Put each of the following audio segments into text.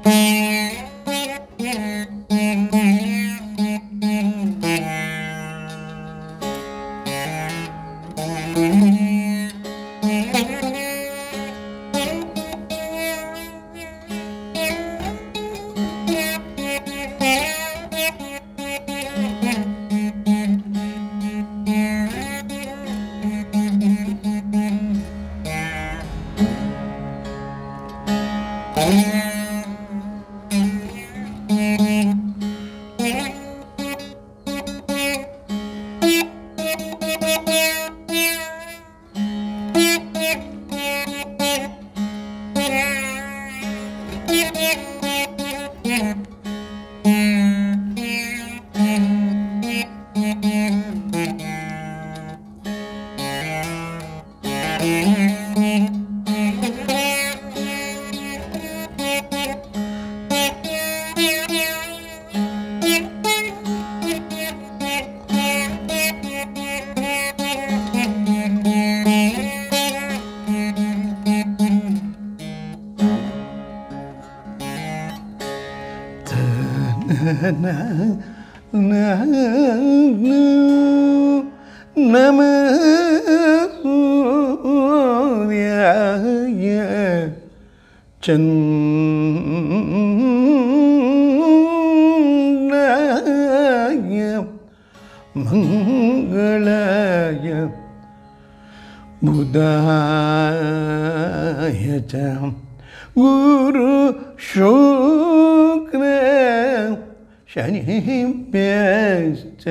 ನಮಃ ಚಂದ್ರಾಯ ಮಂಗಳಾಯ ಬುಧಾಯ ಚ ಗುರು ಶುಕ್ರ ಶನಿಭ್ಯಶ್ಚ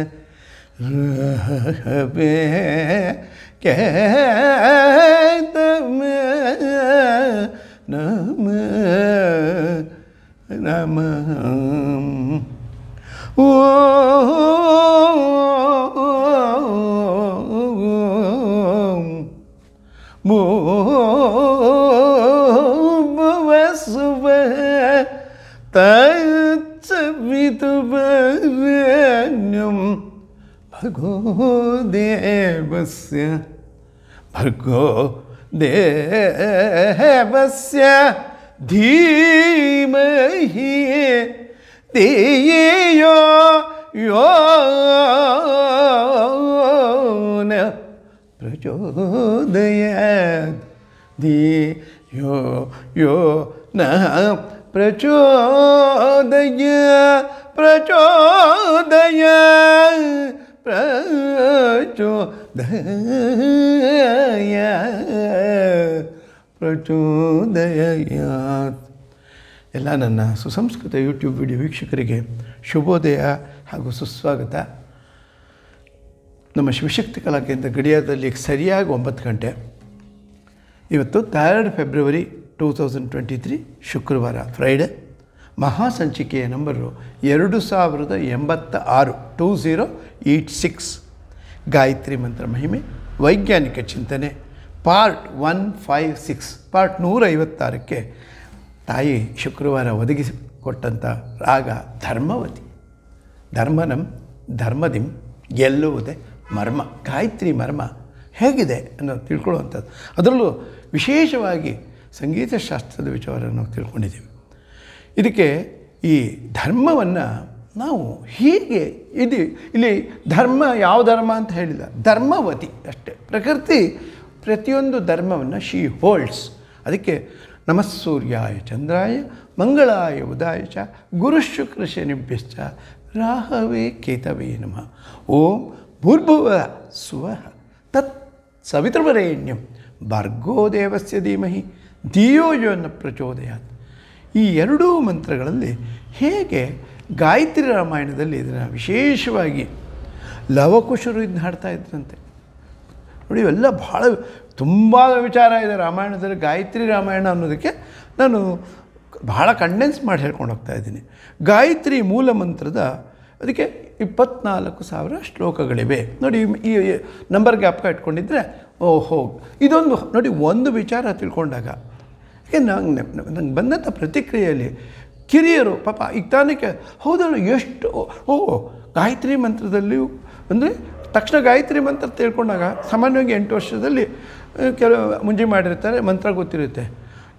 ರಹವೇ ಕೇತಮ ನಮ ನಮ ಓ ಭುವಸುವ ತತ್ಸವಿತುವರೆಣ್ಯಂ ಭಗೋ ದೇವಸ್ಯ ಭರ್ಗೋ ದೇವಸ್ಯ ಧೀಮಹಿ ಧಿಯೋ ಯೋ ನ ಪ್ರಚೋದಯಾತ್ ಧಿಯೋ ಯೋ ನ ಪ್ರಚೋದಯ ಪ್ರಚೋದಯ ಪ್ರಚೋದಯ ಪ್ರಚೋದಯಾತ್ ಎಲ್ಲ ನನ್ನ ಸುಸಂಸ್ಕೃತ ಯೂಟ್ಯೂಬ್ ವಿಡಿಯೋ ವೀಕ್ಷಕರಿಗೆ ಶುಭೋದಯ ಹಾಗೂ ಸುಸ್ವಾಗತ ನಮ್ಮ ಶಿವಶಕ್ತಿ ಕಲಾ ಕೇಂದ್ರ ಗಡಿಯಾರದಲ್ಲಿ ಸರಿಯಾಗಿ ಒಂಬತ್ತು ಗಂಟೆ ಇವತ್ತು third February two thousand twenty three ಶುಕ್ರವಾರ ಫ್ರೈಡೆ ಮಹಾಸಂಚಿಕೆಯ ನಂಬರು ಎರಡು ಸಾವಿರದ ಎಂಬತ್ತ ಆರು two zero eight six Gayatri ಮಂತ್ರ ಮಹಿಮೆ ವೈಜ್ಞಾನಿಕ ಚಿಂತನೆ part one five six part ನೂರೈವತ್ತಾರಕ್ಕೆ ತಾಯಿ ಶುಕ್ರವಾರ ಒದಗಿಸಿಕೊಟ್ಟಂಥ ರಾಗ ಧರ್ಮವತಿ ಧರ್ಮನಂ ಧರ್ಮದಿಂ ಗೆಲ್ಲುವುದೇ ಮರ್ಮ ಗಾಯತ್ರಿ ಮರ್ಮ ಹೇಗಿದೆ ಅನ್ನೋದು ತಿಳ್ಕೊಳ್ಳುವಂಥದ್ದು ಅದರಲ್ಲೂ ವಿಶೇಷವಾಗಿ ಸಂಗೀತ ಶಾಸ್ತ್ರದ ವಿಚಾರ ನಾವು ತಿಳ್ಕೊಂಡಿದ್ದೀವಿ ಇದಕ್ಕೆ ಈ ಧರ್ಮವನ್ನು ನಾವು ಹೀಗೆ ಇದು ಇಲ್ಲಿ ಧರ್ಮ ಯಾವ ಧರ್ಮ ಅಂತ ಹೇಳಿಲ್ಲ ಧರ್ಮವತಿ ಅಷ್ಟೇ ಪ್ರಕೃತಿ ಪ್ರತಿಯೊಂದು ಧರ್ಮವನ್ನು ಶಿ ಹೋಲ್ಡ್ಸ್ ಅದಕ್ಕೆ ನಮಸ್ಸೂರ್ಯಾಯ ಚಂದ್ರಾಯ ಮಂಗಳಾಯ ಉದಾಯ ಚ ಗುರುಶುಕ್ರ ಶನಿಭ್ಯಶ್ಚ ರಾಹವೇ ಕೇತವೇ ನಮಃ ಓಂ ಭೂರ್ಭುವ ಸ್ವಃ ತತ್ ಸವಿತೃವರೇಣ್ಯಂ ಭರ್ಗೋ ದೇವಸ್ಯ ಧೀಮಹಿ ಧಿಯೋ ಯೋನ ಪ್ರಚೋದಯಾತ್ ಈ ಎರಡೂ ಮಂತ್ರಗಳಲ್ಲಿ ಹೇಗೆ ಗಾಯತ್ರಿ ರಾಮಾಯಣದಲ್ಲಿ ಇದನ್ನು ವಿಶೇಷವಾಗಿ ಲವಕುಶರು ಇದನ್ನ ಹಾಡ್ತಾ ಇದ್ರಂತೆ ನೋಡಿ ಇವೆಲ್ಲ ಭಾಳ ತುಂಬ ವಿಚಾರ ಇದೆ ರಾಮಾಯಣದಲ್ಲಿ ಗಾಯತ್ರಿ ರಾಮಾಯಣ ಅನ್ನೋದಕ್ಕೆ ನಾನು ಭಾಳ ಕಂಡೆನ್ಸ್ ಮಾಡಿ ಹೇಳ್ಕೊಂಡು ಹೋಗ್ತಾ ಇದ್ದೀನಿ ಗಾಯತ್ರಿ ಮೂಲ ಮಂತ್ರದ ಅದಕ್ಕೆ ಇಪ್ಪತ್ನಾಲ್ಕು ಸಾವಿರ ಶ್ಲೋಕಗಳಿವೆ ನೋಡಿ ಈ ಈ ನಂಬರ್ ಜ್ಞಾಪಕ ಇಟ್ಕೊಂಡಿದ್ರೆ ಓಹೋ ಇದೊಂದು ನೋಡಿ ಒಂದು ವಿಚಾರ ತಿಳ್ಕೊಂಡಾಗ ಯಾಕೆ ನಂಗೆ ನಂಗೆ ಬಂದಂಥ ಪ್ರತಿಕ್ರಿಯೆಯಲ್ಲಿ ಕಿರಿಯರು ಪಾಪ ಈಗ ತಾನಕ್ಕೆ ಹೌದಲ್ಲ ಎಷ್ಟು ಓ ಗಾಯತ್ರಿ ಮಂತ್ರದಲ್ಲಿಯೂ ಅಂದರೆ ತಕ್ಷಣ ಗಾಯತ್ರಿ ಮಂತ್ರ ತಿಳ್ಕೊಂಡಾಗ ಸಾಮಾನ್ಯವಾಗಿ ಎಂಟು ವರ್ಷದಲ್ಲಿ ಆ, ಕೆಲವು ಮುಂಜಿ ಮಾಡಿರ್ತಾರೆ ಮಂತ್ರ ಗೊತ್ತಿರುತ್ತೆ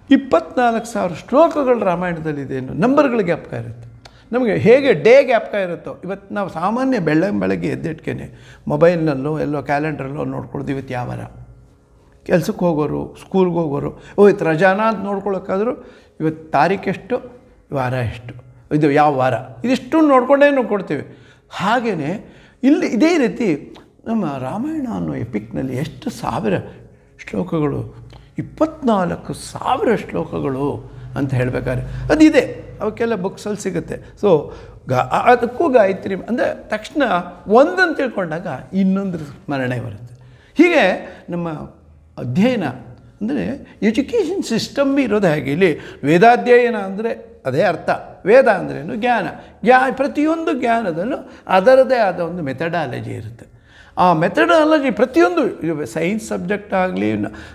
ಇಪ್ಪತ್ನಾಲ್ಕು ಸಾವಿರ ಶ್ಲೋಕಗಳು ರಾಮಾಯಣದಲ್ಲಿದೆ ಅನ್ನೋ ನಂಬರ್ಗಳು ಜ್ಞಾಪಕ ಇರುತ್ತೆ ನಮಗೆ ಹೇಗೆ ಡೇ ಜ್ಞಾಪಕ ಇರುತ್ತೋ ಇವತ್ತು ನಾವು ಸಾಮಾನ್ಯ ಬೆಳಗ್ಗೆ ಬೆಳಗ್ಗೆ ಎದ್ದಿಟ್ಕೇನೆ ಮೊಬೈಲ್ನಲ್ಲೋ ಎಲ್ಲೋ ಕ್ಯಾಲೆಂಡ್ರಲ್ಲೋ ನೋಡ್ಕೊಳ್ದು ಇವತ್ತು ಯಾವ ವಾರ ಕೆಲ್ಸಕ್ಕೆ ಹೋಗೋರು ಸ್ಕೂಲ್ಗೆ ಹೋಗೋರು ಓ ಇವತ್ತು ರಜಾನ ಅಂತ ನೋಡ್ಕೊಳಕ್ಕಾದ್ರು ಇವತ್ತು ತಾರೀಕೆಷ್ಟು ವಾರ ಎಷ್ಟು ಇದು ಯಾವ ವಾರ ಇದಿಷ್ಟು ನೋಡ್ಕೊಂಡೇ ನಾವು ಕೊಡ್ತೀವಿ ಹಾಗೆಯೇ ಇಲ್ಲಿ ಇದೇ ರೀತಿ ನಮ್ಮ ರಾಮಾಯಣ ಅನ್ನೋ ಎಪಿಕ್ನಲ್ಲಿ ಎಷ್ಟು ಸಾವಿರ ಶ್ಲೋಕಗಳು ಇಪ್ಪತ್ನಾಲ್ಕು ಸಾವಿರ ಶ್ಲೋಕಗಳು ಅಂತ ಹೇಳಬೇಕಾದ್ರೆ ಅದಿದೆ ಅವಕ್ಕೆಲ್ಲ ಬುಕ್ಸಲ್ಲಿ ಸಿಗುತ್ತೆ ಸೊ ಗಾ ಅದಕ್ಕೂ ಗಾಯತ್ರಿ ಅಂದರೆ ತಕ್ಷಣ ಒಂದನ್ನು ತಿಳ್ಕೊಂಡಾಗ ಇನ್ನೊಂದು ಸ್ಮರಣೆ ಬರುತ್ತೆ ಹೀಗೆ ನಮ್ಮ ಅಧ್ಯಯನ ಅಂದರೆ ಎಜುಕೇಷನ್ ಸಿಸ್ಟಮ್ ಇರೋದು ಹಾಗೆ ಇಲ್ಲಿ ವೇದಾಧ್ಯಯನ ಅಂದರೆ ಅದೇ ಅರ್ಥ ವೇದ ಅಂದ್ರೇನು ಜ್ಞಾನ ಜ್ಞಾ ಪ್ರತಿಯೊಂದು ಜ್ಞಾನದಲ್ಲೂ ಅದರದೇ ಆದ ಒಂದು ಮೆಥಡಾಲಜಿ ಇರುತ್ತೆ ಆ ಮೆಥಡಾಲಜಿ ಪ್ರತಿಯೊಂದು ಸೈನ್ಸ್ ಸಬ್ಜೆಕ್ಟ್ ಆಗಲಿ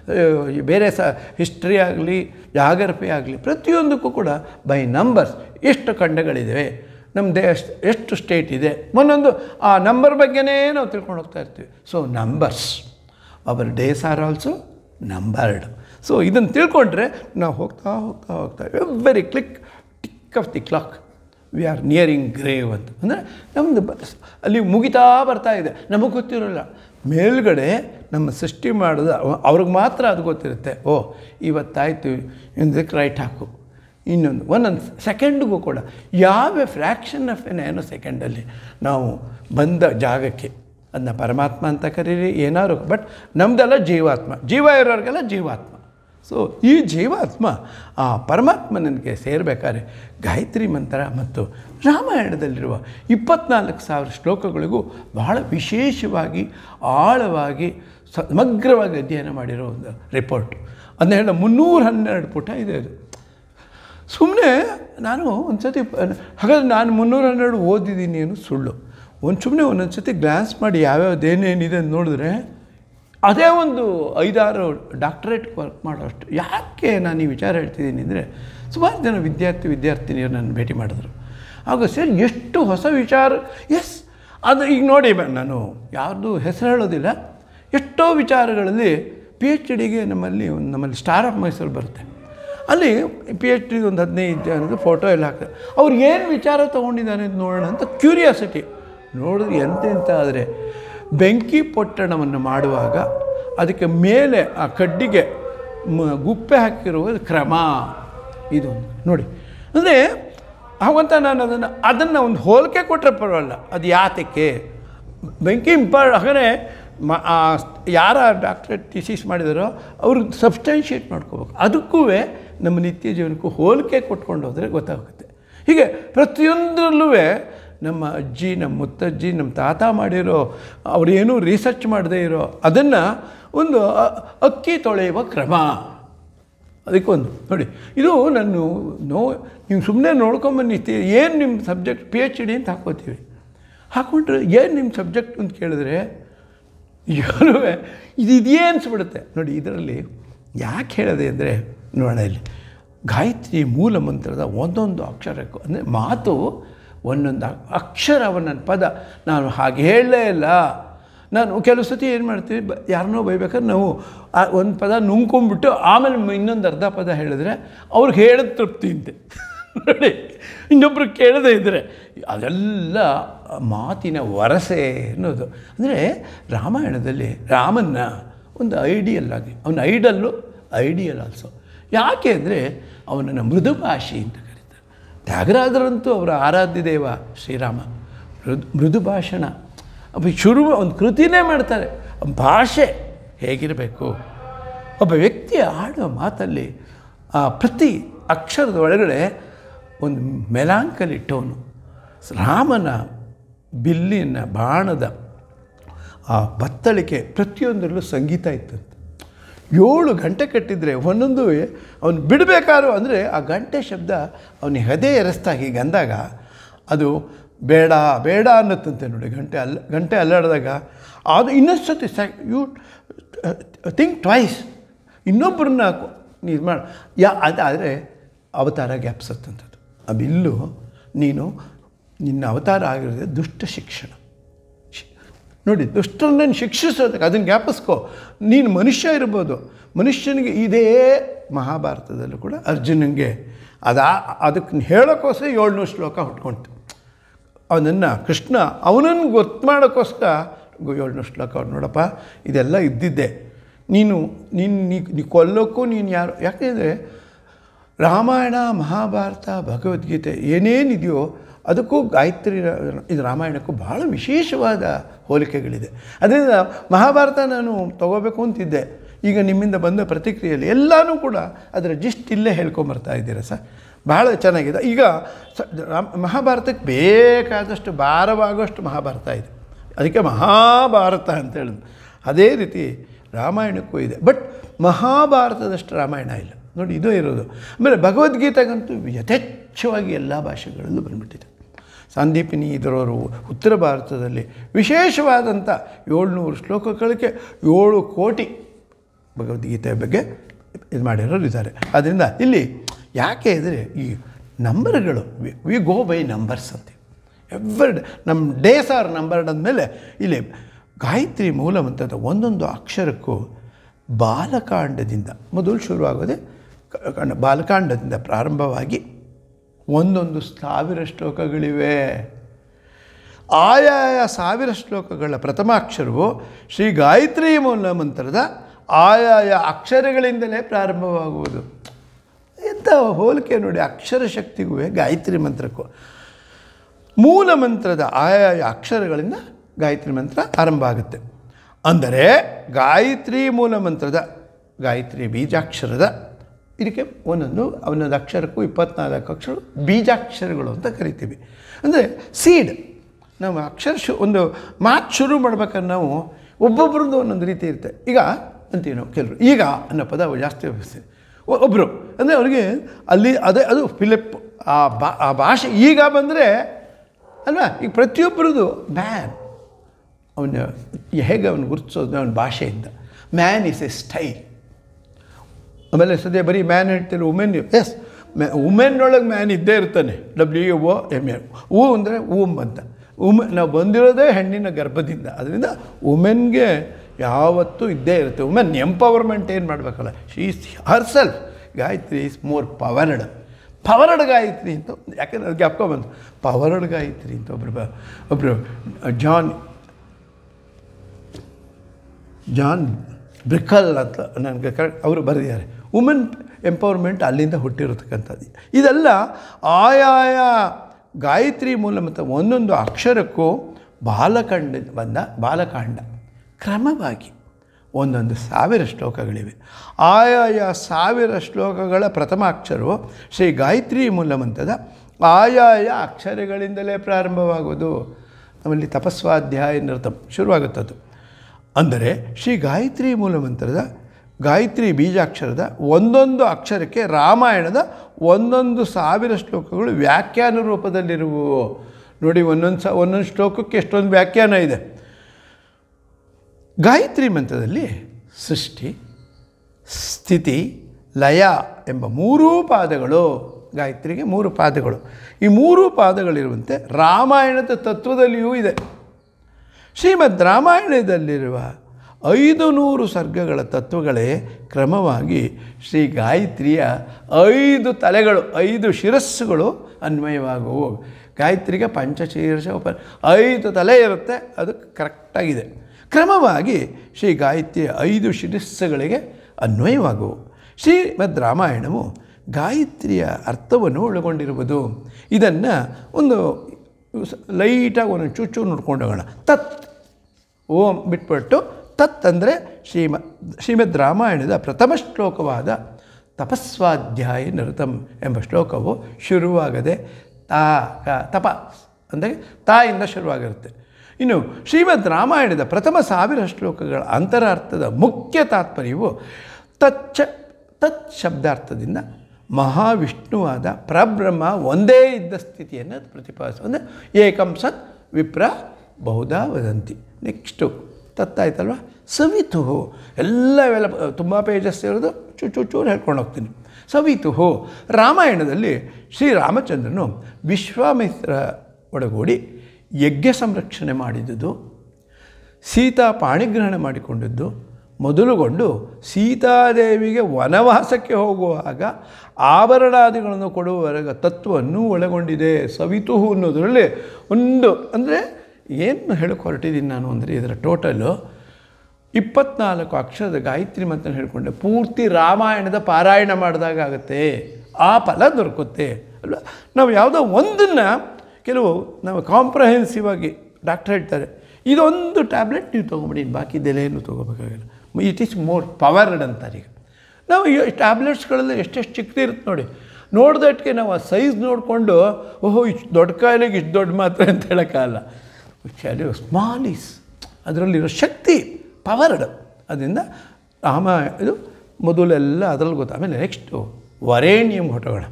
ಬೇರೆ ಸ ಹಿಸ್ಟ್ರಿ ಆಗಲಿ ಜಾಗ್ರಫಿ ಆಗಲಿ ಪ್ರತಿಯೊಂದಕ್ಕೂ ಕೂಡ ಬೈ ನಂಬರ್ಸ್ ಎಷ್ಟು ಖಂಡಗಳಿವೆ ನಮ್ಮ ದೇಶ ಎಷ್ಟು ಸ್ಟೇಟ್ ಇದೆ ಒಂದೊಂದು ಆ ನಂಬರ್ ಬಗ್ಗೆನೇ ನಾವು ತಿಳ್ಕೊಂಡು ಹೋಗ್ತಾ ಇರ್ತೀವಿ so numbers our days are also numbered so ಇದನ್ನು ತಿಳ್ಕೊಂಡ್ರೆ ನಾವು ಹೋಗ್ತಾ ಹೋಗ್ತಾ ಹೋಗ್ತಾ every click tick of the clock we are nearing grave ಅಂತ ಅಂದರೆ ನಮ್ಮದು ಬ ಅಲ್ಲಿ ಮುಗಿತಾ ಬರ್ತಾ ಇದೆ ನಮಗೆ ಗೊತ್ತಿರೋಲ್ಲ ಮೇಲ್ಗಡೆ ನಮ್ಮ ಸೃಷ್ಟಿ ಮಾಡೋದು ಅವ- ಅವ್ರಿಗೆ ಮಾತ್ರ ಅದು ಗೊತ್ತಿರುತ್ತೆ ಓ ಇವತ್ತಾಯಿತು ಇದಕ್ಕೆ ರೈಟ್ ಹಾಕು ಇನ್ನೊಂದು ಒಂದೊಂದು ಸೆಕೆಂಡ್ಗೂ ಕೂಡ ಯಾವ ಫ್ರ್ಯಾಕ್ಷನ್ ಆಫ್ ಎನ್ ಏನೋ ಸೆಕೆಂಡಲ್ಲಿ ನಾವು ಬಂದ ಜಾಗಕ್ಕೆ ಅದನ್ನ ಪರಮಾತ್ಮ ಅಂತ ಕರೀರಿ ಏನಾದ್ರು ಬಟ್ ನಮ್ಮದೆಲ್ಲ ಜೀವಾತ್ಮ ಜೀವ ಇರೋರಿಗೆಲ್ಲ ಜೀವಾತ್ಮ ಸೊ ಈ ಜೀವಾತ್ಮ ಆ ಪರಮಾತ್ಮನಿಗೆ ಸೇರಬೇಕಾದ್ರೆ ಗಾಯತ್ರಿ ಮಂತ್ರ ಮತ್ತು ರಾಮಾಯಣದಲ್ಲಿರುವ ಇಪ್ಪತ್ನಾಲ್ಕು ಸಾವಿರ ಶ್ಲೋಕಗಳಿಗೂ ಬಹಳ ವಿಶೇಷವಾಗಿ ಆಳವಾಗಿ ಸಮಗ್ರವಾಗಿ ಅಧ್ಯಯನ ಮಾಡಿರೋ ಒಂದು ರಿಪೋರ್ಟ್ ಅದನ್ನ ಹೇಳ ಮುನ್ನೂರ ಹನ್ನೆರಡು ಪುಟ ಇದೆ ಅದು ಸುಮ್ಮನೆ ನಾನು ಒಂದು ಸತಿ ಹಾಗಾದ್ರೆ ನಾನು ಮುನ್ನೂರ ಹನ್ನೆರಡು ಓದಿದ್ದೀನಿ ಏನು ಸುಳ್ಳು ಒಂದು ಸುಮ್ಮನೆ ಒಂದೊಂದು ಸತಿ ಗ್ಲಾನ್ಸ್ ಮಾಡಿ ಯಾವ್ಯಾವ್ದು ಏನೇನಿದೆ ಅಂತ ನೋಡಿದ್ರೆ ಅದೇ ಒಂದು ಐದಾರು ಡಾಕ್ಟರೇಟ್ ವರ್ಕ್ ಮಾಡೋಷ್ಟು ಯಾಕೆ ನಾನು ಈ ವಿಚಾರ ಹೇಳ್ತಿದ್ದೀನಿ ಅಂದರೆ ಸುಮಾರು ಜನ ವಿದ್ಯಾರ್ಥಿ ವಿದ್ಯಾರ್ಥಿನಿಯರು ನನ್ನ ಭೇಟಿ ಮಾಡಿದ್ರು ಆಗ ಸರ್ ಎಷ್ಟು ಹೊಸ ವಿಚಾರ ಎಸ್ ಅದು ಈಗ ನೋಡಿ ಬ- ನಾನು ಯಾರ್ದು ಹೆಸರು ಹೇಳೋದಿಲ್ಲ ಎಷ್ಟೋ ವಿಚಾರಗಳಲ್ಲಿ ಪಿ ಎಚ್ ಡಿಗೆ ನಮ್ಮಲ್ಲಿ ಒಂದು ನಮ್ಮಲ್ಲಿ ಸ್ಟಾರ್ ಆಫ್ ಮೈಸೂರು ಬರುತ್ತೆ ಅಲ್ಲಿ ಪಿ ಎಚ್ ಡಿ ಒಂದು ಹದಿನೈದು ಜನದ ಫೋಟೋ ಎಲ್ಲ ಹಾಕ್ತಾರೆ ಅವ್ರು ಏನು ವಿಚಾರ ತೊಗೊಂಡಿದ್ದಾನೆ ಅಂತ ನೋಡೋಣ ಅಂತ ಕ್ಯೂರಿಯಾಸಿಟಿ ನೋಡಿದ್ರೆ ಎಂತೆಂಥ ಆದರೆ ಬೆಂಕಿ ಪೊಟ್ಟಣವನ್ನು ಮಾಡುವಾಗ ಅದಕ್ಕೆ ಮೇಲೆ ಆ ಕಡ್ಡಿಗೆ ಮ ಗುಪ್ಪೆ ಹಾಕಿರುವ ಕ್ರಮ ಇದು ನೋಡಿ ಅಂದರೆ ಹಾಗಂತ ನಾನು ಅದನ್ನು ಅದನ್ನು ಒಂದು ಹೋಲಿಕೆ ಕೊಟ್ಟರೆ ಪರವಾಗಿಲ್ಲ ಅದು ಯಾತಕ್ಕೆ ಬೆಂಕಿ ಇಂಪಾರ್ಟ್ ಹಾಗಾದ್ರೆ ಮ ಆ ಯಾರ ಡಾಕ್ಟ್ರೇಟ್ ಥಿಸಿಸ್ ಮಾಡಿದಾರೋ ಅವ್ರಿಗೆ ಸಬ್ಸ್ಟೆನ್ಷಿಯೇಟ್ ಮಾಡ್ಕೋಬೇಕು ಅದಕ್ಕೂ ನಮ್ಮ ನಿತ್ಯ ಜೀವನಕ್ಕೂ ಹೋಲಿಕೆ ಕೊಟ್ಕೊಂಡು ಹೋದರೆ ಗೊತ್ತಾಗುತ್ತೆ ಹೀಗೆ ಪ್ರತಿಯೊಂದರಲ್ಲೂ ನಮ್ಮ ಅಜ್ಜಿ ನಮ್ಮ ಮುತ್ತಜ್ಜಿ ನಮ್ಮ ತಾತ ಮಾಡಿರೋ ಅವರೇನೂ ರಿಸರ್ಚ್ ಮಾಡದೇ ಇರೋ ಅದನ್ನು ಒಂದು ಅ- ಅಕ್ಕಿ ತೊಳೆಯುವ ಕ್ರಮ ಅದಕ್ಕೊಂದು ನೋಡಿ ಇದು ನಾನು ನೋ ನೀವು ಸುಮ್ಮನೆ ನೋಡ್ಕೊಂಬನ್ನಿ ಏನು ನಿಮ್ಮ ಸಬ್ಜೆಕ್ಟ್ ಪಿ ಎಚ್ ಡಿ ಅಂತ ಹಾಕ್ಕೋತೀವಿ ಹಾಕ್ಕೊಂಡ್ರೆ ಏನು ನಿಮ್ಮ ಸಬ್ಜೆಕ್ಟ್ ಅಂತ ಕೇಳಿದ್ರೆ ಯಾರು ಇದು ಇದೆಯೇ ಅನಿಸ್ಬಿಡುತ್ತೆ ನೋಡಿ ಇದರಲ್ಲಿ ಯಾಕೆ ಹೇಳಿದೆ ಅಂದರೆ ನೋಡೋಣ ಇಲ್ಲಿ ಗಾಯತ್ರಿ ಮೂಲ ಮಂತ್ರದ ಒಂದೊಂದು ಅಕ್ಷರಕ್ಕೂ ಅಂದರೆ ಮಾತು ಒಂದೊಂದು ಅ- ಅಕ್ಷರ ಒಂದೊಂದು ಪದ ನಾನು ಹಾಗೆ ಹೇಳಲೇ ಇಲ್ಲ ನಾನು ಕೆಲವು ಸತಿ ಏನು ಮಾಡ್ತೀವಿ ಬ ಯಾರನ್ನೋ ಬೈಬೇಕಾದ್ರೆ ನಾವು ಆ ಒಂದು ಪದ ನುಂಗ್ಕೊಂಬಿಟ್ಟು ಆಮೇಲೆ ಮ- ಇನ್ನೊಂದು ಅರ್ಧ ಪದ ಹೇಳಿದ್ರೆ ಅವ್ರಿಗೆ ಹೇಳಿದ ತೃಪ್ತಿ ಅಂತೆ ನೋಡಿ ಇನ್ನೊಬ್ರು ಕೇಳದೇ ಇದ್ದರೆ ಅದೆಲ್ಲ ಮಾತಿನ ವರಸೆ ಅನ್ನೋದು ಅಂದರೆ ರಾಮಾಯಣದಲ್ಲಿ ರಾಮನ್ನ ಒಂದು ಐಡಿಯಲ್ ಆಗಿ ಅವನ ಐಡಲ್ಲು ಐಡಿಯಲ್ ಆಲ್ಸೋ ಯಾಕೆ ಅಂದರೆ ಅವನನ್ನು ಮೃದುಭಾಷಿ ಅಂತ ಕರೀತಾರೆ ತ್ಯಾಗರಾಜರಂತೂ ಅವರ ಆರಾಧ್ಯ ದೇವ ಶ್ರೀರಾಮ ಮೃದು ಮೃದು ಭಾಷಣ ಒಬ್ಬ ಶುರು ಒಂದು ಕೃತಿನೇ ಮಾಡ್ತಾರೆ ಭಾಷೆ ಹೇಗಿರಬೇಕು ಒಬ್ಬ ವ್ಯಕ್ತಿ ಆಡುವ ಮಾತಲ್ಲಿ ಆ ಪ್ರತಿ ಅಕ್ಷರದ ಒಳಗಡೆ ಒಂದು ಮೆಲಾಂಕಲಿ ಟೋನು ರಾಮನ ಬಿಲ್ಲಿನ ಬಾಣದ ಆ ಬತ್ತಳಿಕೆ ಪ್ರತಿಯೊಂದರಲ್ಲೂ ಸಂಗೀತ ಇತ್ತಂತೆ ಏಳು ಗಂಟೆ ಕಟ್ಟಿದರೆ ಒಂದೊಂದು ಅವನು ಬಿಡಬೇಕಾದ್ರು ಅಂದರೆ ಆ ಗಂಟೆ ಶಬ್ದ ಅವನಿಗೆ ಹದೆ ಎರೆಸ್ತಾ ಹೀಗೆ ಅಂದಾಗ ಅದು ಬೇಡ ಬೇಡ ಅನ್ನತ್ತಂತೆ ನೋಡಿ ಗಂಟೆ ಅಲ್ಲ ಗಂಟೆ ಅಲ್ಲಾಡಿದಾಗ ಅದು ಇನ್ನೊಂದು ಸತಿ ಸ ಯು ಥಿಂಕ್ ಟ್ವೈಸ್ ಇನ್ನೊಬ್ಬರನ್ನ ಇದು ಮಾಡಿ ಯಾ ಅದಾದರೆ ಅವತಾರ ಗ್ಯಾಪ್ಸತ್ತಂಥದ್ದು ಆ ಬಿಲ್ಲು ನೀನು ನಿನ್ನ ಅವತಾರ ಆಗಿರೋದೇ ದುಷ್ಟ ಶಿಕ್ಷಣ ಶಿ- ನೋಡಿ ದುಷ್ಟರನ್ನ ಶಿಕ್ಷಿಸೋದಕ್ಕೆ ಅದನ್ನು ಜ್ಞಾಪಿಸ್ಕೋ ನೀನು ಮನುಷ್ಯ ಇರ್ಬೋದು ಮನುಷ್ಯನಿಗೆ ಇದೇ ಮಹಾಭಾರತದಲ್ಲೂ ಕೂಡ ಅರ್ಜುನನಿಗೆ ಅದಾ ಅದಕ್ಕೆ ಹೇಳೋಕ್ಕೋಸ್ಕರ ಏಳ್ನೂರು ಶ್ಲೋಕ ಹುಟ್ಕೊಂತು ಅವನನ್ನು ಕೃಷ್ಣ ಅವನನ್ನು ಗೊತ್ತು ಮಾಡೋಕ್ಕೋಸ್ಕರ ಏಳ್ನೂರು ಶ್ಲೋಕ ಅವ್ರು ನೋಡಪ್ಪ ಇದೆಲ್ಲ ಇದ್ದಿದ್ದೆ ನೀನು ನೀನು ನೀ ನೀ ಕೊಲ್ಲೋಕ್ಕೂ ನೀನು ಯಾರು ಯಾಕೆಂದರೆ ರಾಮಾಯಣ ಮಹಾಭಾರತ ಭಗವದ್ಗೀತೆ ಏನೇನಿದೆಯೋ ಅದಕ್ಕೂ ಗಾಯತ್ರಿ ರ- ಇದು ರಾಮಾಯಣಕ್ಕೂ ಬಹಳ ವಿಶೇಷವಾದ ಹೋಲಿಕೆಗಳಿದೆ ಅದರಿಂದ ಮಹಾಭಾರತ ನಾನು ತಗೋಬೇಕು ಅಂತಿದ್ದೆ ಈಗ ನಿಮ್ಮಿಂದ ಬಂದ ಪ್ರತಿಕ್ರಿಯೆಯಲ್ಲಿ ಎಲ್ಲನೂ ಕೂಡ ಅದರ ಜಿಸ್ಟ್ ಇಲ್ಲೇ ಹೇಳ್ಕೊಂಬರ್ತಾ ಇದ್ದೀರಾ ಸರ್ ಬಹಳ ಚೆನ್ನಾಗಿದೆ ಈಗ ಸ ರಾಮ್ ಮಹಾಭಾರತಕ್ಕೆ ಬೇಕಾದಷ್ಟು ಭಾರವಾಗುವಷ್ಟು ಮಹಾಭಾರತ ಇದೆ ಅದಕ್ಕೆ ಮಹಾಭಾರತ ಅಂತ ಹೇಳಿದ್ರು ಅದೇ ರೀತಿ ರಾಮಾಯಣಕ್ಕೂ ಇದೆ ಬಟ್ ಮಹಾಭಾರತದಷ್ಟು ರಾಮಾಯಣ ಇಲ್ಲ ನೋಡಿ ಇದು ಇರೋದು ಆಮೇಲೆ ಭಗವದ್ಗೀತೆಗಂತೂ ಯಥೇಚ್ಛವಾಗಿ ಎಲ್ಲ ಭಾಷೆಗಳಲ್ಲೂ ಬಂದ್ಬಿಟ್ಟಿದೆ ಸಂದೀಪಿನಿ ಇದರವರು ಉತ್ತರ ಭಾರತದಲ್ಲಿ ವಿಶೇಷವಾದಂಥ ಏಳ್ನೂರು ಶ್ಲೋಕಗಳಿಗೆ ಏಳು ಕೋಟಿ ಭಗವದ್ಗೀತೆಯ ಬಗ್ಗೆ ಇದು ಮಾಡಿರೋರು ಇದ್ದಾರೆ ಆದ್ದರಿಂದ ಇಲ್ಲಿ ಯಾಕೆ ಅಂದರೆ ಈ ನಂಬರ್ಗಳು ವಿ ಗೋ ಬೈ ನಂಬರ್ಸ್ ಅಂತೀವಿ ಎವ್ರಿ ನಮ್ಮ ಡೇಸ್ ಆರ್ ನಂಬರ್ಡ್ ಅಂದಮೇಲೆ ಇಲ್ಲಿ ಗಾಯತ್ರಿ ಮೂಲ ಮಂತ್ರದ ಒಂದೊಂದು ಅಕ್ಷರಕ್ಕೂ ಬಾಲಕಾಂಡದಿಂದ ಮೊದಲು ಶುರುವಾಗೋದೆ ಕ- ಕಾಂಡ ಬಾಲಕಾಂಡದಿಂದ ಪ್ರಾರಂಭವಾಗಿ ಒಂದೊಂದು ಸಾವಿರ ಶ್ಲೋಕಗಳಿವೆ ಆಯಾಯ ಸಾವಿರ ಶ್ಲೋಕಗಳ ಪ್ರಥಮಾಕ್ಷರವು ಶ್ರೀ ಗಾಯತ್ರಿ ಮೂಲ ಮಂತ್ರದ ಆಯಾಯ ಅಕ್ಷರಗಳಿಂದಲೇ ಪ್ರಾರಂಭವಾಗುವುದು ಎಂಥ ಹೋಲಿಕೆ ನೋಡಿ ಅಕ್ಷರ ಶಕ್ತಿಗೂ ಗಾಯತ್ರಿ ಮಂತ್ರಕ್ಕೂ ಮೂಲ ಮಂತ್ರದ ಆಯಾಯ ಅಕ್ಷರಗಳಿಂದ ಗಾಯತ್ರಿ ಮಂತ್ರ ಆರಂಭ ಆಗುತ್ತೆ ಅಂದರೆ ಗಾಯತ್ರಿ ಮೂಲ ಮಂತ್ರದ ಗಾಯತ್ರಿ ಬೀಜಾಕ್ಷರದ ಇದಕ್ಕೆ ಒಂದೊಂದು ಒಂದೊಂದು ಅಕ್ಷರಕ್ಕೂ ಇಪ್ಪತ್ನಾಲ್ಕು ಅಕ್ಷರ ಬೀಜಾಕ್ಷರಗಳು ಅಂತ ಕರಿತೀವಿ ಅಂದರೆ ಸೀಡ್ ನಾವು ಅಕ್ಷರ ಶು ಒಂದು ಮಾತು ಶುರು ಮಾಡ್ಬೇಕಾದ್ರೆ ನಾವು ಒಬ್ಬೊಬ್ರದ್ದು ಒಂದೊಂದು ರೀತಿ ಇರುತ್ತೆ ಈಗ ಅಂತೀವಿ ನಾವು ಕೆಲವರು ಈಗ ಅನ್ನೋ ಪದ ಜಾಸ್ತಿ ಉಪಯೋಗಿಸ್ತೀವಿ ಒ- ಒಬ್ಬರು ಅಂದರೆ ಅವ್ರಿಗೆ ಅಲ್ಲಿ ಅದೇ ಅದು ಫಿಲಿಪ್ ಆ ಬಾ ಆ ಭಾಷೆ ಈಗ ಬಂದರೆ ಅಲ್ವಾ ಈಗ ಪ್ರತಿಯೊಬ್ಬರದು ಮ್ಯಾನ್ ಅವನ ಹೇಗೆ ಅವನು ಗುರುತಿಸೋದು ಅವನ ಭಾಷೆಯಿಂದ ಮ್ಯಾನ್ ಈಸ್ ಎ ಸ್ಟೈಲ್ ಆಮೇಲೆ ಸದ್ಯ ಬರೀ ಮ್ಯಾನ್ ಹೇಳ್ತಿಲ್ಲ ವುಮೆನ್ ಎಸ್ ಮ್ಯಾ ವುಮೆನ್ ಒಳಗೆ ಮ್ಯಾನ್ ಇದ್ದೇ ಇರ್ತಾನೆ W O M A who ಅಂದರೆ ಊಮ್ ಅಂತ ವುಮೆ ನಾವು ಬಂದಿರೋದೇ ಹೆಣ್ಣಿನ ಗರ್ಭದಿಂದ ಅದರಿಂದ ವುಮೆನ್ಗೆ ಯಾವತ್ತೂ ಇದ್ದೇ ಇರುತ್ತೆ ವುಮೆನ್ ಎಂಪವರ್ಮೆಂಟ್ ಏನು ಮಾಡಬೇಕಲ್ಲ she is herself Gayatri is more powered powered Gayatri ಅಂತ ಯಾಕೆಂದ್ರೆ ಅದು ಜ್ಞಾಪಕ ಬಂತು ಪವರ್ಡ್ ಗಾಯತ್ರಿ ಅಂತ ಒಬ್ಬರು ಬ ಒಬ್ಬರು ಜಾನ್ ಜಾನ್ ಬ್ರಿಕಲ್ ಅಂತ ನನಗೆ ಕರೆಕ್ಟ್ ಅವರು ಬರೆದಿದ್ದಾರೆ ವುಮೆನ್ ಎಂಪವರ್ಮೆಂಟ್ ಅಲ್ಲಿಂದ ಹುಟ್ಟಿರತಕ್ಕಂಥದ್ದು ಇದೆಲ್ಲ ಆಯಾಯ ಗಾಯತ್ರಿ ಮೂಲ ಮತ್ತು ಒಂದೊಂದು ಅಕ್ಷರಕ್ಕೂ ಬಾಲಕಾಂಡ ಬಂದ ಬಾಲಕಾಂಡ ಕ್ರಮವಾಗಿ ಒಂದೊಂದು ಸಾವಿರ ಶ್ಲೋಕಗಳಿವೆ ಆಯಾಯ ಸಾವಿರ ಶ್ಲೋಕಗಳ ಪ್ರಥಮ ಅಕ್ಷರವು ಶ್ರೀ ಗಾಯತ್ರಿ ಮೂಲ ಮಂತ್ರದ ಆಯಾಯ ಅಕ್ಷರಗಳಿಂದಲೇ ಪ್ರಾರಂಭವಾಗುವುದು ನಮ್ಮಲ್ಲಿ ತಪಸ್ವಾಧ್ಯಾಯ ನೃತಂ ಶುರುವಾಗುತ್ತದು ಅಂದರೆ ಶ್ರೀ ಗಾಯತ್ರಿ ಮೂಲ ಮಂತ್ರದ ಗಾಯತ್ರಿ ಬೀಜಾಕ್ಷರದ ಒಂದೊಂದು ಅಕ್ಷರಕ್ಕೆ ರಾಮಾಯಣದ ಒಂದೊಂದು ಸಾವಿರ ಶ್ಲೋಕಗಳು ವ್ಯಾಖ್ಯಾನ ರೂಪದಲ್ಲಿರುವು ನೋಡಿ ಒಂದೊಂದು ಸ ಒಂದೊಂದು ಶ್ಲೋಕಕ್ಕೆ ಎಷ್ಟೊಂದು ವ್ಯಾಖ್ಯಾನ ಇದೆ ಗಾಯತ್ರಿ ಮಂತ್ರದಲ್ಲಿ ಸೃಷ್ಟಿ ಸ್ಥಿತಿ ಲಯ ಎಂಬ ಮೂರೂ ಪಾದಗಳು ಗಾಯತ್ರಿಗೆ ಮೂರು ಪಾದಗಳು ಈ ಮೂರು ಪಾದಗಳಿರುವಂತೆ ರಾಮಾಯಣದ ತತ್ವದಲ್ಲಿಯೂ ಇದೆ ಶ್ರೀಮದ್ ರಾಮಾಯಣದಲ್ಲಿರುವ ಐದು ನೂರು ಸರ್ಗಗಳ ತತ್ವಗಳೇ ಕ್ರಮವಾಗಿ ಶ್ರೀ ಗಾಯತ್ರಿಯ ಐದು ತಲೆಗಳು ಐದು ಶಿರಸ್ಸುಗಳು ಅನ್ವಯವಾಗುವು ಗಾಯತ್ರಿಗೆ ಪಂಚಶೀರ್ಷ ಉಪ ಐದು ತಲೆ ಇರುತ್ತೆ ಅದು ಕರೆಕ್ಟಾಗಿದೆ ಕ್ರಮವಾಗಿ ಶ್ರೀ ಗಾಯತ್ರಿಯ ಐದು ಶಿರಸ್ಸುಗಳಿಗೆ ಅನ್ವಯವಾಗುವು ಶ್ರೀಮದ್ ರಾಮಾಯಣವು ಗಾಯತ್ರಿಯ ಅರ್ಥವನ್ನು ಒಳಗೊಂಡಿರುವುದು ಇದನ್ನು ಒಂದು ಸ- ಲೈಟಾಗಿ ಒಂದೊಂದು ಚೂಚು ನೋಡ್ಕೊಂಡು ಹೋಗೋಣ ತತ್ ಓಂ ಬಿಟ್ಬಿಟ್ಟು ತತ್ ಅಂದರೆ ಶ್ರೀಮ ಶ್ರೀಮದ್ ರಾಮಾಯಣದ ಪ್ರಥಮ ಶ್ಲೋಕವಾದ ತಪಸ್ವಾಧ್ಯಾಯ ನೃತಂ ಎಂಬ ಶ್ಲೋಕವು ಶುರುವಾಗದೆ ತಾ ಕ ತಪ ಅಂದರೆ ತಾಯಿಂದ ಶುರುವಾಗಿರುತ್ತೆ ಇನ್ನು ಶ್ರೀಮದ್ ರಾಮಾಯಣದ ಪ್ರಥಮ ಸಾವಿರ ಶ್ಲೋಕಗಳ ಅಂತರಾರ್ಥದ ಮುಖ್ಯ ತಾತ್ಪರ್ಯವು ತಚ್ಚ ತತ್ ಶಬ್ದಾರ್ಥದಿಂದ ಮಹಾವಿಷ್ಣುವಾದ ಪರಬ್ರಹ್ಮ ಒಂದೇ ಇದ್ದ ಸ್ಥಿತಿಯನ್ನು ಪ್ರತಿಪಾದಿಸ ಅಂದರೆ ಏಕಂ ಸತ್ ವಿಪ್ರ ಬಹುಧಾ ವದಂತಿ ನೆಕ್ಸ್ಟು ತತ್ತಾಯ್ತಲ್ವ ಸವಿತು ಎಲ್ಲ ಇವೆಲ್ಲ ತುಂಬ ಪೇಜಸ್ ಇರೋದು ಚೂ ಚೂ ಚೂರು ಹೇಳ್ಕೊಂಡು ಹೋಗ್ತೀನಿ ಸವಿತು ರಾಮಾಯಣದಲ್ಲಿ ಶ್ರೀರಾಮಚಂದ್ರನು ವಿಶ್ವಾಮಿತ್ರ ಒಡಗೂಡಿ ಯಜ್ಞ ಸಂರಕ್ಷಣೆ ಮಾಡಿದುದು ಸೀತಾ ಪಾಣಿಗ್ರಹಣ ಮಾಡಿಕೊಂಡದ್ದು ಮೊದಲುಗೊಂಡು ಸೀತಾದೇವಿಗೆ ವನವಾಸಕ್ಕೆ ಹೋಗುವಾಗ ಆಭರಣಾದಿಗಳನ್ನು ಕೊಡುವವರೆಗ ತತ್ವವನ್ನು ಒಳಗೊಂಡಿದೆ ಸವಿತು ಅನ್ನೋದರಲ್ಲಿ ಒಂದು ಅಂದರೆ ಏನು ಹೇಳಕ್ಕೆ ಹೊರಟಿದ್ದೀನಿ ನಾನು ಅಂದರೆ ಇದರ ಟೋಟಲು ಇಪ್ಪತ್ನಾಲ್ಕು ಅಕ್ಷರದ ಗಾಯತ್ರಿ ಮಂತ್ರ ಹೇಳ್ಕೊಂಡೆ ಪೂರ್ತಿ ರಾಮಾಯಣದ ಪಾರಾಯಣ ಮಾಡಿದಾಗ ಆಗುತ್ತೆ ಆ ಫಲ ದೊರಕುತ್ತೆ ಅಲ್ವಾ ನಾವು ಯಾವುದೋ ಒಂದನ್ನು ಕೆಲವು ನಾವು ಕಾಂಪ್ರಹೆನ್ಸಿವ್ ಆಗಿ ಡಾಕ್ಟರ್ ಹೇಳ್ತಾರೆ ಇದೊಂದು ಟ್ಯಾಬ್ಲೆಟ್ ನೀವು ತೊಗೊಂಬಿಡಿ ಬಾಕಿದ್ದೆಲ್ಲ ಏನು ತೊಗೋಬೇಕಾಗಿಲ್ಲ ಇಟ್ ಈಸ್ ಮೋರ್ ಪವರ್ಡ್ ಅಂತಾರೆ ಈಗ ನಾವು ಈ ಟ್ಯಾಬ್ಲೆಟ್ಸ್ಗಳೆಲ್ಲ ಎಷ್ಟೆಷ್ಟು ಚಿಕ್ಕದಿರುತ್ತೆ ನೋಡಿ ನೋಡ್ದಟ್ಟಿಗೆ ನಾವು ಆ ಸೈಜ್ ನೋಡಿಕೊಂಡು ಓಹೋ ಇಷ್ಟು ದೊಡ್ಡ ಕಾಯಿಲೆಗೆ ಇಷ್ಟು ದೊಡ್ಡ ಮಾತ್ರೆ ಅಂತ ಹೇಳೋಕ್ಕಾಗಲ್ಲ ಆ್ಯಕ್ಚುಲಿ ಸ್ಮಾಲ್ ಈಸ್ ಅದರಲ್ಲಿರೋ ಶಕ್ತಿ ಪವರ್ಡ್ ಅದರಿಂದ ರಾಮ ಇದು ಮೊದಲೆಲ್ಲ ಅದರಲ್ಲಿ ಗೊತ್ತು ಆಮೇಲೆ ನೆಕ್ಸ್ಟು ವರೇಣ್ಯಂ ಹೊಟ್ಟೋಗೋಣ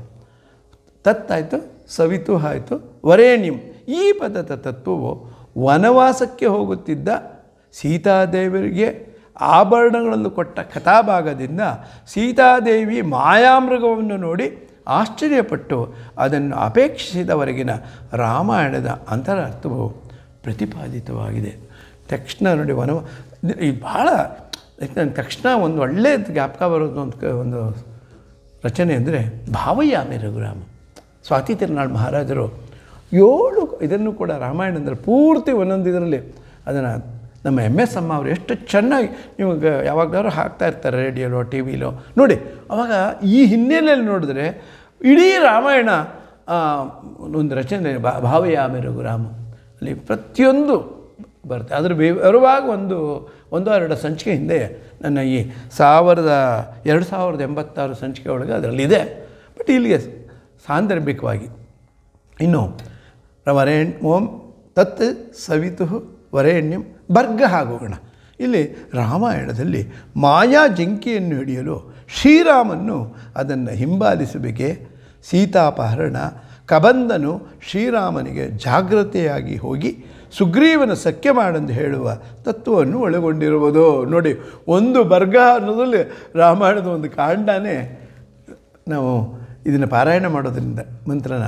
ತತ್ತಾಯಿತು ಸವಿತು ಆಯಿತು ವರೇಣ್ಯಂ ಈ ಪದದ ತತ್ವವು ವನವಾಸಕ್ಕೆ ಹೋಗುತ್ತಿದ್ದ ಸೀತಾದೇವಿಯರಿಗೆ ಆಭರಣಗಳನ್ನು ಕೊಟ್ಟ ಕಥಾಭಾಗದಿಂದ ಸೀತಾದೇವಿ ಮಾಯಾಮೃಗವನ್ನು ನೋಡಿ ಆಶ್ಚರ್ಯಪಟ್ಟು ಅದನ್ನು ಅಪೇಕ್ಷಿಸಿದವರೆಗಿನ ರಾಮಾಯಣದ ಅಂತರಾರ್ಥವು ಪ್ರತಿಪಾದಿತವಾಗಿದೆ ತಕ್ಷಣ ನೋಡಿ ವನ ಈ ಭಾಳ ನನಗೆ ತಕ್ಷಣ ಒಂದು ಒಳ್ಳೆಯ ಜ್ಞಾಪಕ ಬರೋದು ಒಂದು ಕ- ಒಂದು ರಚನೆ ಅಂದರೆ ಭಾವಯಾಮಿ ರಘುರಾಮ ಸ್ವಾತಿ ತಿರುನಾಳ್ ಮಹಾರಾಜರು ಏಳು ಇದನ್ನು ಕೂಡ ರಾಮಾಯಣದಲ್ಲಿ ಪೂರ್ತಿ ಒಂದೊಂದು ಇದರಲ್ಲಿ ಅದನ್ನು ನಮ್ಮ ಎಮ್ ಎಸ್ ಅಮ್ಮ ಅವರು ಎಷ್ಟು ಚೆನ್ನಾಗಿ ನಿಮಗೆ ಯಾವಾಗಲಾದ್ರು ಹಾಕ್ತಾ ಇರ್ತಾರೆ ರೇಡಿಯೋಲೋ ಟಿ ವಿಲೋ ನೋಡಿ ಅವಾಗ ಈ ಹಿನ್ನೆಲೆಯಲ್ಲಿ ನೋಡಿದ್ರೆ ಇಡೀ ರಾಮಾಯಣ ಆ, ಒಂದು ರಚನೆ ಭಾ ಭಾವಯಾಮಿ ರಘುರಾಮ ಅಲ್ಲಿ ಪ್ರತಿಯೊಂದು ಬರುತ್ತೆ ಅದ್ರ ವಿವರವಾಗಿ ಒಂದು ಒಂದು ಎರಡು ಸಂಚಿಕೆ ಹಿಂದೆ ನನ್ನ ಈ ಸಾವಿರದ ಎರಡು ಸಾವಿರದ ಎಂಬತ್ತಾರು ಸಂಚಿಕೆ ಒಳಗೆ ಅದರಲ್ಲಿದೆ ಬಟ್ ಇಲ್ಲಿಗೆ ಸಾಂದರ್ಭಿಕವಾಗಿ ಇನ್ನು ವರೇಣ್ ಓಂ ತತ್ ಸವಿತು ವರೇಣ್ಯಂ ಬರ್ಗ ಆಗೋಗೋಣ ಇಲ್ಲಿ ರಾಮಾಯಣದಲ್ಲಿ ಮಾಯಾ ಜಿಂಕೆಯನ್ನು ಹಿಡಿಯಲು ಶ್ರೀರಾಮನ್ನು ಅದನ್ನು ಹಿಂಬಾಲಿಸಬೇಕೆ ಸೀತಾಪಹರಣ ಕಬಂದನು ಶ್ರೀರಾಮನಿಗೆ ಜಾಗ್ರತೆಯಾಗಿ ಹೋಗಿ ಸುಗ್ರೀವನ ಸಖ್ಯ ಮಾಡೆಂದು ಹೇಳುವ ತತ್ವವನ್ನು ಒಳಗೊಂಡಿರುವುದು ನೋಡಿ ಒಂದು ಬರ್ಗ ಅನ್ನೋದ್ರಲ್ಲಿ ರಾಮಾಯಣದ ಒಂದು ಕಾಂಡನೇ ನಾವು ಇದನ್ನು ಪಾರಾಯಣ ಮಾಡೋದ್ರಿಂದ ಮಂತ್ರನ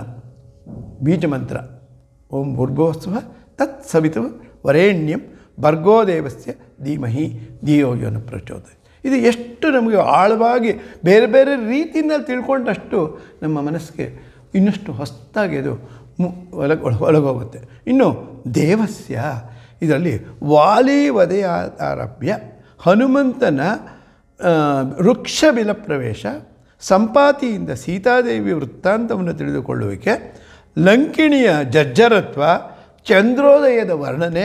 ಬೀಜ ಮಂತ್ರ ಓಂ ಭೂರ್ಭೋತ್ಸವ ತತ್ ಸವಿತು ವರೇಣ್ಯಂ ಭರ್ಗೋದೇವಸ್ಯ ಧೀಮಹಿ ಧಿಯೋಯೋನ ಪ್ರಚೋದ ಇದು ಎಷ್ಟು ನಮಗೆ ಆಳವಾಗಿ ಬೇರೆ ಬೇರೆ ರೀತಿಯಲ್ಲಿ ತಿಳ್ಕೊಂಡಷ್ಟು ನಮ್ಮ ಮನಸ್ಸಿಗೆ ಇನ್ನಷ್ಟು ಹೊಸದಾಗಿ ಅದು ಮು ಒಳಗೆ ಒಳಗೋಗುತ್ತೆ ಇನ್ನು ದೇವಸ್ಯ ಇದರಲ್ಲಿ ವಾಲಿ ವಧೆಯ ಆರಭ್ಯ ಹನುಮಂತನ ಆ, ವೃಕ್ಷ ಬಿಲ ಪ್ರವೇಶ ಸಂಪಾತಿಯಿಂದ ಸೀತಾದೇವಿ ವೃತ್ತಾಂತವನ್ನು ತಿಳಿದುಕೊಳ್ಳುವಿಕೆ ಲಂಕಿಣಿಯ ಜಜ್ಜರತ್ವ ಚಂದ್ರೋದಯದ ವರ್ಣನೆ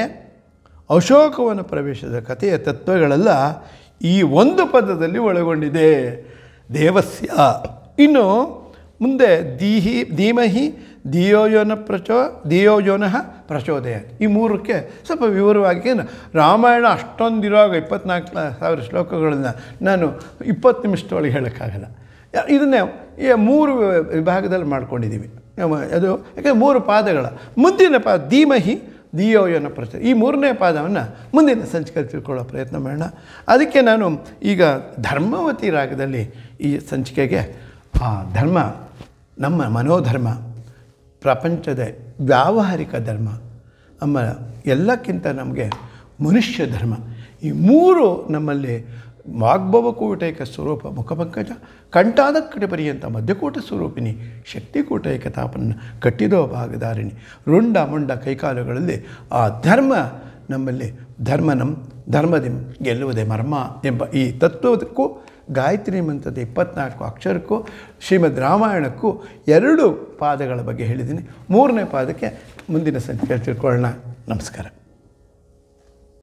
ಅಶೋಕವನ ಪ್ರವೇಶದ ಕಥೆಯ ತತ್ವಗಳೆಲ್ಲ ಈ ಒಂದು ಪದದಲ್ಲಿ ಒಳಗೊಂಡಿದೆ ದೇವಸ್ಯ ಇನ್ನು ಮುಂದೆ ದೀಹಿ ಧೀಮಹಿ ಧಿಯೋಯೋನ ಪ್ರಚೋ ಧಿಯೋಯೋನಃ ಪ್ರಚೋದಯ ಈ ಮೂರಕ್ಕೆ ಸ್ವಲ್ಪ ವಿವರವಾಗಿ ಏನು ರಾಮಾಯಣ ಅಷ್ಟೊಂದಿರುವಾಗ ಇಪ್ಪತ್ನಾಲ್ಕು ಸಾವಿರ ಶ್ಲೋಕಗಳನ್ನ ನಾನು ಇಪ್ಪತ್ತು ನಿಮಿಷದೊಳಗೆ ಹೇಳೋಕ್ಕಾಗಲ್ಲ ಯಾ- ಇದನ್ನೇ ಈ ಮೂರು ವಿಭಾಗದಲ್ಲಿ ಮಾಡ್ಕೊಂಡಿದ್ದೀವಿ ನಮ್ಮ ಅದು ಯಾಕಂದರೆ ಮೂರು ಪಾದಗಳ ಮುಂದಿನ ಪಾದ ಧೀಮಹಿ ಧಿಯೋಯನ ಪ್ರಚ ಈ ಮೂರನೇ ಪಾದವನ್ನು ಮುಂದಿನ ಸಂಚಿಕೆಯಲ್ಲಿ ತಿಳ್ಕೊಳ್ಳೋ ಪ್ರಯತ್ನ ಮಾಡೋಣ ಅದಕ್ಕೆ ನಾನು ಈಗ ಧರ್ಮವತಿ ರಾಗದಲ್ಲಿ ಈ ಸಂಚಿಕೆಗೆ ಆ ಧರ್ಮ ನಮ್ಮ ಮನೋಧರ್ಮ ಪ್ರಪಂಚದ ವ್ಯಾವಹಾರಿಕ ಧರ್ಮ ನಮ್ಮ ಎಲ್ಲಕ್ಕಿಂತ ನಮಗೆ ಮನುಷ್ಯ ಧರ್ಮ ಈ ಮೂರು ನಮ್ಮಲ್ಲಿ ವಾಗ್ಭವಕೂಟೈಕ ಸ್ವರೂಪ ಮುಖಪಂಕಜ ಕಂಠಾದಕ್ಕಟಿ ಪರ್ಯಂತ ಮಧ್ಯಕೂಟ ಸ್ವರೂಪಿಣಿ ಶಕ್ತಿಕೂಟೈಕ ತಾಪನ್ನು ಕಟ್ಟಿದೋ ಭಾಗಧಾರಿಣಿ ರುಂಡ ಮುಂಡ ಕೈಕಾಲುಗಳಲ್ಲಿ ಆ ಧರ್ಮ ನಮ್ಮಲ್ಲಿ ಧರ್ಮನಂ ಧರ್ಮದಿಂ ಗೆಲ್ಲುವುದೇ ಮರ್ಮ ಎಂಬ ಈ ತತ್ವದಕ್ಕೂ ಗಾಯತ್ರಿ ಮಂತ್ರದ ಇಪ್ಪತ್ನಾಲ್ಕು ಅಕ್ಷರಕ್ಕೂ ಶ್ರೀಮದ್ ರಾಮಾಯಣಕ್ಕೂ ಎರಡು ಪಾದಗಳ ಬಗ್ಗೆ ಹೇಳಿದ್ದೀನಿ ಮೂರನೇ ಪಾದಕ್ಕೆ ಮುಂದಿನ ಸಂಚಿಕೆ ತಿಳ್ಕೊಳ್ಳೋಣ ನಮಸ್ಕಾರ